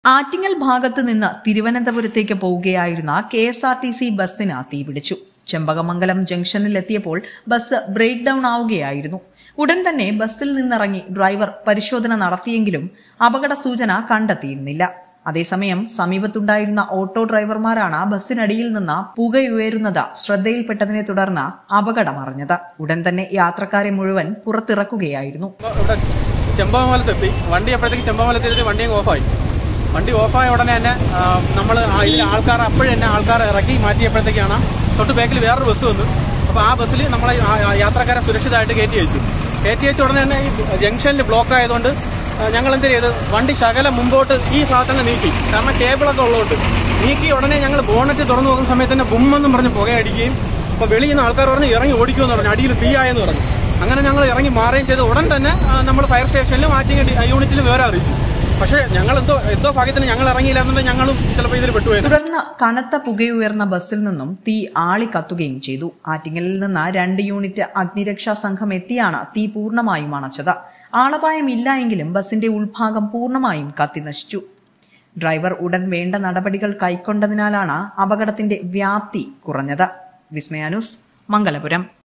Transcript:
ആറ്റിങ്ങൽ ഭാഗത്ത് നിന്ന് തിരുവനന്തപുരത്തേക്ക് പോവുകയായിരുന്ന K S R T C ബസ്സിന് തീപിടിച്ചു ചെമ്പകമംഗലം ജംഗ്ഷനിലെത്തിയപ്പോൾ ബസ് ബ്രേക്ക് ഡൌൺ ആവുകയായിരുന്നു ഉടൻ തന്നെ ബസ്സിൽ നിന്നിറങ്ങി ഡ്രൈവർ പരിശോധന നടത്തിയെങ്കിലും അപകട സൂചന കണ്ടെത്തിയിരുന്നില്ല അതേസമയം സമീപത്തുണ്ടായിരുന്ന ഓട്ടോ ഡ്രൈവർമാരാണ് ബസ്സിനടിയിൽ നിന്ന് പുകയുയരുന്നത് ശ്രദ്ധയിൽപ്പെട്ടതിനെ തുടർന്ന് അപകടമറിഞ്ഞത് ഉടൻ തന്നെ യാത്രക്കാരെ മുഴുവൻ പുറത്തിറക്കുകയായിരുന്നു ഇവിടെ ചെമ്പമലത്തെത്തി വണ്ടി അപ്പോഴത്തേക്ക് ചെമ്പമലത്തെത്തി വണ്ടി അങ്ങ് ഓഫായി വണ്ടി ഓഫായ ഉടനെ തന്നെ നമ്മൾ ഇതിൽ ആൾക്കാർ അപ്പോഴും തന്നെ ആൾക്കാർ ഇറക്കി മാറ്റിയപ്പോഴത്തേക്കാണ് തൊട്ട് ബാക്കിൽ വേറൊരു ബസ് വന്നു അപ്പോൾ ആ ബസ്സിൽ നമ്മളെ ആ- ആ യാത്രക്കാരെ സുരക്ഷിതമായിട്ട് കയറ്റി അയച്ചു കയറ്റി അയച്ച ഉടനെ തന്നെ ഈ ജംഗ്ഷനിൽ ബ്ലോക്ക് ആയതുകൊണ്ട് ഞങ്ങൾ എന്ത് ചെയ്ത് വണ്ടി ശകലം മുമ്പോട്ട് ഈ ഭാഗത്തങ്ങ് നീക്കി കാരണം കേബിളൊക്കെ ഉള്ളതുകൊണ്ട് നീക്കി ഉടനെ ഞങ്ങൾ ബോണറ്റ് തുറന്നു നോക്കുന്ന സമയത്ത് തന്നെ ബുമ്മെന്നും പറഞ്ഞ് പുകയടിക്കുകയും അപ്പോൾ വെളിയിൽ നിന്ന് ആൾക്കാർ പറഞ്ഞ് ഇറങ്ങി ഓടിക്കുമെന്ന് പറഞ്ഞു അടിയിൽ തീ ആയെന്ന് പറഞ്ഞു അങ്ങനെ ഞങ്ങൾ ഇറങ്ങി മാറുകയും ചെയ്ത് ഉടൻ തന്നെ നമ്മൾ ഫയർ സ്റ്റേഷനിലും ആറ്റിങ്ങൽ യൂണിറ്റിലും വിവരം അറിയിച്ചു പക്ഷേ ഞങ്ങൾ എന്തോ എന്തോ ഭാഗ്യത്തിന് ഞങ്ങൾ ഇറങ്ങിയില്ലാന്നുണ്ടെങ്കിൽ ഞങ്ങളും ചിലപ്പോൾ ഇതിൽ പെട്ടുപോയിരുന്നു തുടർന്ന് കനത്ത പുകയുയർന്ന ബസ്സിൽ നിന്നും തീ ആളിക്കത്തുകയും ചെയ്തു ആറ്റിങ്ങലിൽ നിന്ന് രണ്ട് യൂണിറ്റ് അഗ്നിരക്ഷാ സംഘം എത്തിയാണ് തീ പൂർണ്ണമായും അണച്ചത് ആളപായമില്ല എങ്കിലും ബസിന്റെ ഉൾഭാഗം പൂർണ്ണമായും കത്തിനശിച്ചു ഡ്രൈവർ ഉടൻ വേണ്ട നടപടികൾ കൈക്കൊണ്ടതിനാലാണ് അപകടത്തിന്റെ വ്യാപ്തി കുറഞ്ഞത് വിസ്മയാനുസ് മംഗലപുരം